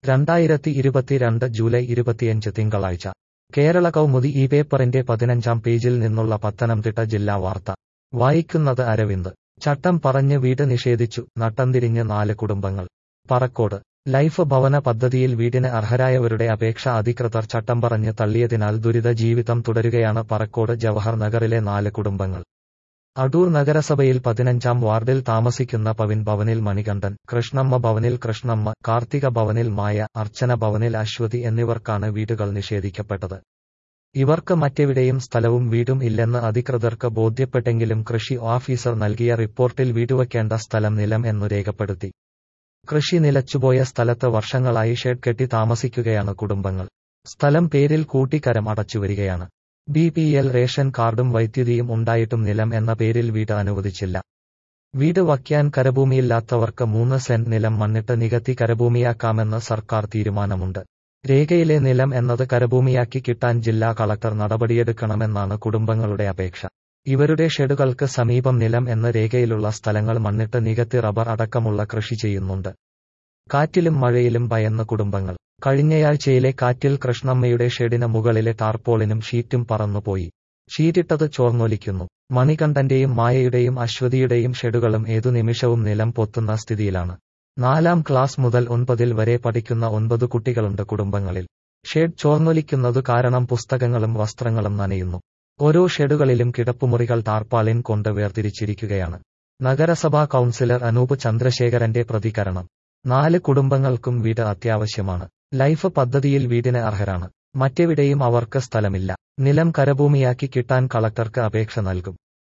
രണ്ടായിരത്തി ഇരുപത്തിരണ്ട് ജൂലൈ ഇരുപത്തിയഞ്ച് തിങ്കളാഴ്ച കേരള കൗമുദി ഈ പേപ്പറിന്റെ പതിനഞ്ചാം പേജിൽ നിന്നുള്ള പത്തനംതിട്ട ജില്ലാ വാർത്ത വായിക്കുന്നത് അരവിന്ദ് ചട്ടം പറഞ്ഞ് വീട് നിഷേധിച്ചു നട്ടംതിരിഞ്ഞ് നാല് കുടുംബങ്ങൾ പറക്കോട് ലൈഫ് ഭവന പദ്ധതിയിൽ വീടിന് അർഹരായവരുടെ അപേക്ഷ അധികൃതർ ചട്ടം പറഞ്ഞ് തള്ളിയതിനാൽ ദുരിത ജീവിതം തുടരുകയാണ് പറക്കോട് ജവഹർ നഗറിലെ നാല് കുടുംബങ്ങൾ അടൂർ നഗരസഭയിൽ പതിനഞ്ചാം വാർഡിൽ താമസിക്കുന്ന പവിൻ ഭവനിൽ മണികണ്ഠൻ കൃഷ്ണമ്മ ഭവനിൽ കൃഷ്ണമ്മ കാർത്തിക ഭവനിൽ മായ അർച്ചന ഭവനിൽ അശ്വതി എന്നിവർക്കാണ് വീടുകൾ നിഷേധിക്കപ്പെട്ടത് ഇവർക്ക് മറ്റെവിടെയും സ്ഥലവും വീടും ഇല്ലെന്ന് അധികൃതർക്ക് ബോധ്യപ്പെട്ടെങ്കിലും കൃഷി ഓഫീസർ നൽകിയ റിപ്പോർട്ടിൽ വീടുവയ്ക്കേണ്ട സ്ഥലം നിലം എന്നു രേഖപ്പെടുത്തി കൃഷി നിലച്ചുപോയ സ്ഥലത്ത് വർഷങ്ങളായി ഷെഡ് കെട്ടി താമസിക്കുകയാണ് കുടുംബങ്ങൾ സ്ഥലം പേരിൽ കൂട്ടിക്കരം അടച്ചുവരികയാണ് ബി പി എൽ റേഷൻ കാർഡും വൈദ്യുതിയും ഉണ്ടായിട്ടും നിലം എന്ന പേരിൽ വീട് അനുവദിച്ചില്ല വീട് വയ്ക്കാൻ കരഭൂമിയില്ലാത്തവർക്ക് മൂന്ന് സെന്റ് നിലം മണ്ണിട്ട് നികത്തി കരഭൂമിയാക്കാമെന്ന് സർക്കാർ തീരുമാനമുണ്ട് രേഖയിലെ നിലം എന്നത് കരഭൂമിയാക്കി കിട്ടാൻ ജില്ലാ കളക്ടർ നടപടിയെടുക്കണമെന്നാണ് കുടുംബങ്ങളുടെ അപേക്ഷ ഇവരുടെ ഷെഡുകൾക്ക് സമീപം നിലം എന്ന രേഖയിലുള്ള സ്ഥലങ്ങൾ മണ്ണിട്ട് നികത്തി റബ്ബർ അടക്കമുള്ള കൃഷി ചെയ്യുന്നുണ്ട് കാറ്റിലും മഴയിലും ഭയന്ന കുടുംബങ്ങൾ കഴിഞ്ഞയാഴ്ചയിലെ കാറ്റിൽ കൃഷ്ണമ്മയുടെ ഷെഡിന് മുകളിലെ ടാർപോളിനും ഷീറ്റും പറന്നുപോയി ഷീറ്റിട്ടത് ചോർന്നൊലിക്കുന്നു മണികണ്ഠന്റെയും മായയുടെയും അശ്വതിയുടെയും ഷെഡുകളും ഏതു നിമിഷവും നിലം പൊത്തുന്ന സ്ഥിതിയിലാണ് നാലാം ക്ലാസ് മുതൽ ഒൻപതിൽ വരെ പഠിക്കുന്ന ഒൻപത് കുട്ടികളുണ്ട് കുടുംബങ്ങളിൽ ഷെഡ് ചോർന്നൊലിക്കുന്നതു കാരണം പുസ്തകങ്ങളും വസ്ത്രങ്ങളും നനയുന്നു ഓരോ ഷെഡുകളിലും കിടപ്പുമുറികൾ ടാർപ്പാളിൻ കൊണ്ട് വേർതിരിച്ചിരിക്കുകയാണ് നഗരസഭാ കൌൺസിലർ അനൂപ് ചന്ദ്രശേഖരന്റെ പ്രതികരണം നാല് കുടുംബങ്ങൾക്കും വീട് അത്യാവശ്യമാണ് ലൈഫ് പദ്ധതിയിൽ വീടിന് അർഹരാണ് മറ്റെവിടെയും അവർക്ക് സ്ഥലമില്ല നിലം കരഭൂമിയാക്കി കിട്ടാൻ കളക്ടർക്ക് അപേക്ഷ നൽകും